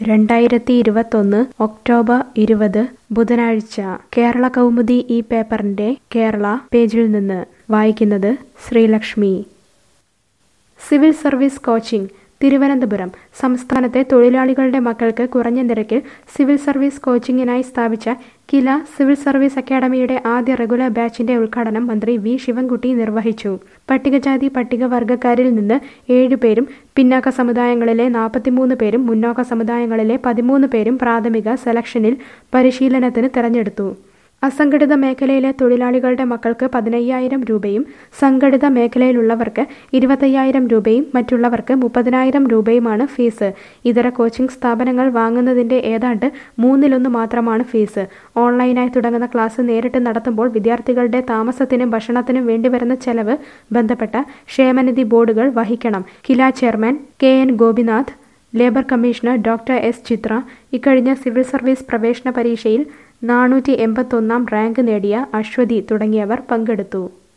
രണ്ടായിരത്തി ഇരുപത്തൊന്ന് ഒക്ടോബർ ഇരുപത് ബുധനാഴ്ച കേരള കൗമുദി ഈ പേപ്പറിന്റെ കേരള പേജിൽ നിന്ന് വായിക്കുന്നത് Sreelakshmi civil service coaching Thiruvananthapuram സംസ്ഥാനത്തെ തൊഴിലാളികളുടെ മക്കൾക്ക് കുറഞ്ഞ നിരക്കിൽ സിവിൽ സർവീസ് കോച്ചിങ്ങിനായി സ്ഥാപിച്ച കില സിവിൽ സർവീസ് അക്കാദമിയുടെ ആദ്യ റെഗുലർ ബാച്ചിന്റെ ഉദ്ഘാടനം മന്ത്രി വി ശിവൻകുട്ടി നിർവഹിച്ചു പട്ടികജാതി പട്ടികവർഗക്കാരിൽ നിന്ന് ഏഴുപേരും പിന്നാക്ക സമുദായങ്ങളിലെ നാൽപ്പത്തിമൂന്ന് പേരും മുന്നോക്ക സമുദായങ്ങളിലെ പതിമൂന്ന് പേരും പ്രാഥമിക സെലക്ഷനിൽ പരിശീലനത്തിന് തെരഞ്ഞെടുത്തു അസംഘടിത മേഖലയിലെ തൊഴിലാളികളുടെ മക്കൾക്ക് പതിനയ്യായിരം രൂപയും സംഘടിത മേഖലയിലുള്ളവർക്ക് ഇരുപത്തയ്യായിരം രൂപയും മറ്റുള്ളവർക്ക് മുപ്പതിനായിരം രൂപയുമാണ് ഫീസ് ഇതര കോച്ചിംഗ് സ്ഥാപനങ്ങൾ വാങ്ങുന്നതിന്റെ ഏതാണ്ട് മൂന്നിലൊന്ന് മാത്രമാണ് ഫീസ് ഓൺലൈനായി തുടങ്ങുന്ന ക്ലാസ് നേരിട്ട് നടത്തുമ്പോൾ വിദ്യാർത്ഥികളുടെ താമസത്തിനും ഭക്ഷണത്തിനും വേണ്ടിവരുന്ന ചെലവ് ബന്ധപ്പെട്ട ക്ഷേമനിധി ബോർഡുകൾ വഹിക്കണം Kila chairman K N Gopinath labour commissioner doctor S Chithra ഇക്കഴിഞ്ഞ സിവിൽ സർവീസ് പ്രവേശന പരീക്ഷയിൽ നാനൂറ്റി എൺപത്തൊന്നാം റാങ്ക് നേടിയ അശ്വതി തുടങ്ങിയവർ പങ്കെടുത്തു